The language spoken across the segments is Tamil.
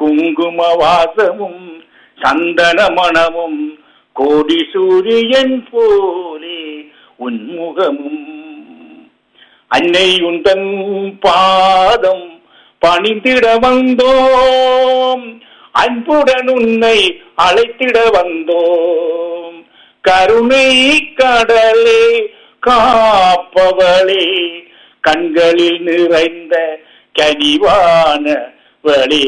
குங்கும வாசமும் சந்தன மணமும் கோடி சூரியன் போலே உன்முகமும் அன்னை உந்தன் பாதம் பணிந்திட வந்தோம் அன்புடன் உன்னை அழைத்திட வந்தோம் கருணை கடலே காப்பவளே கண்களில் நிறைந்த கனிவான வழி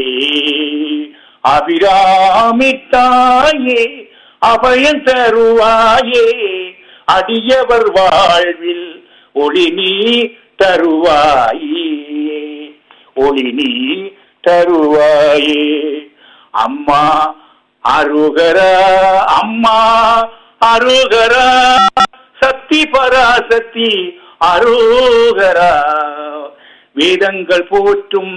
அபிராமி தாயே அபயம் தருவாயே அடியவர் வாழ்வில் ஒளி நீ தருவாயே ஒளி நீ தருவாயே அம்மா அருகரா அம்மா அருகரா சக்தி பராசக்தி அருகரா வேதங்கள் போற்றும்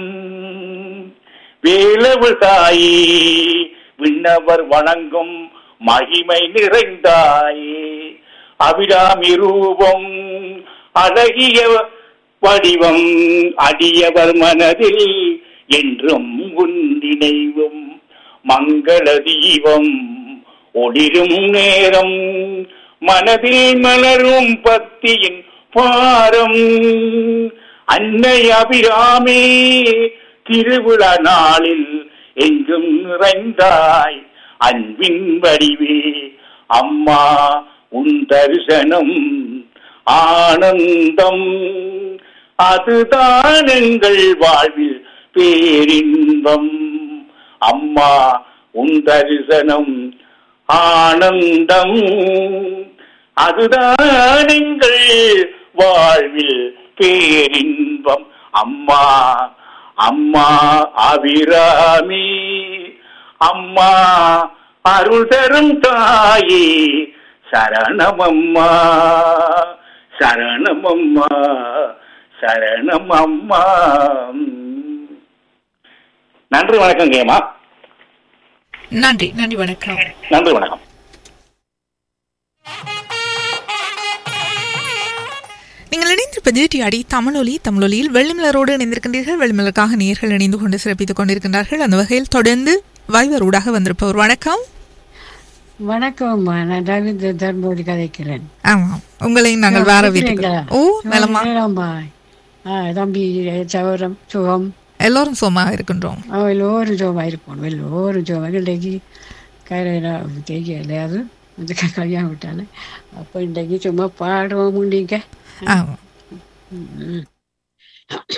வேலவள் தாயே விண்ணவர் வணங்கும் மகிமை நிறைந்தாயே அபிராமி ரூபம் அழகிய வடிவம் அடியவர் மனதில் என்றும் உன் நினைவும் மங்கள தீபம் ஒளிரும் நேரம் மனதில் மலரும் பக்தியின் பாரம் அன்னை அபிராமே திருவிழா நாளில் எங்கும் நிறைந்தாய் அன்பின் வடிவே அம்மா உன் தரிசனம் ஆனந்தம் அதுதான் எங்கள் வாழ்வில் பேரின்பம் அம்மா உன் தரிசனம் ஆனந்தம் அதுதான் எங்கள் வாழ்வில் பேரின்பம் அம்மா அம்மா அபிராமி அம்மா அருள் தரும் தாயே சரணமம்மா சரணமம்மா சரணமம்மா நன்றி வணக்கம் கேமா நன்றி நன்றி வணக்கம் நன்றி வணக்கம் நீங்கள் இணைந்திருப்பது டிஆடி தமிழொலி தமிழொலியில் வெள்ளிமலரோடு இணைந்திருக்கின்றீர்கள் வெள்ளிமலருக்காக நேர்கள் இணைந்து கொண்டு சிறப்பித்துக் கொண்டிருக்கின்றார்கள் அந்த வகையில் தொடர்ந்து வைவர் ஊடாக வந்திருப்பவர் வணக்கம் வணக்கம்மா நான் ரவீந்திர தர்மபுரி கதைக்கிறேன் ஆமாம் உங்களை நாங்கள் வேற வீட்டுக்கு ஓ நலமா நலமா ஆ தம்பி சவரம் சுகம் எல்லோரும் சுகமாக இருக்கின்றோம் அவன் எல்லோரும் சுகமாக இருப்போம் எல்லோரும் சுகம் இன்றைக்கு கையில் தெரியல அது அந்த கல்யாணம் விட்டானே அப்போ இன்றைக்கு சும்மா பாடுவோம் நீங்கள் ஆமாம்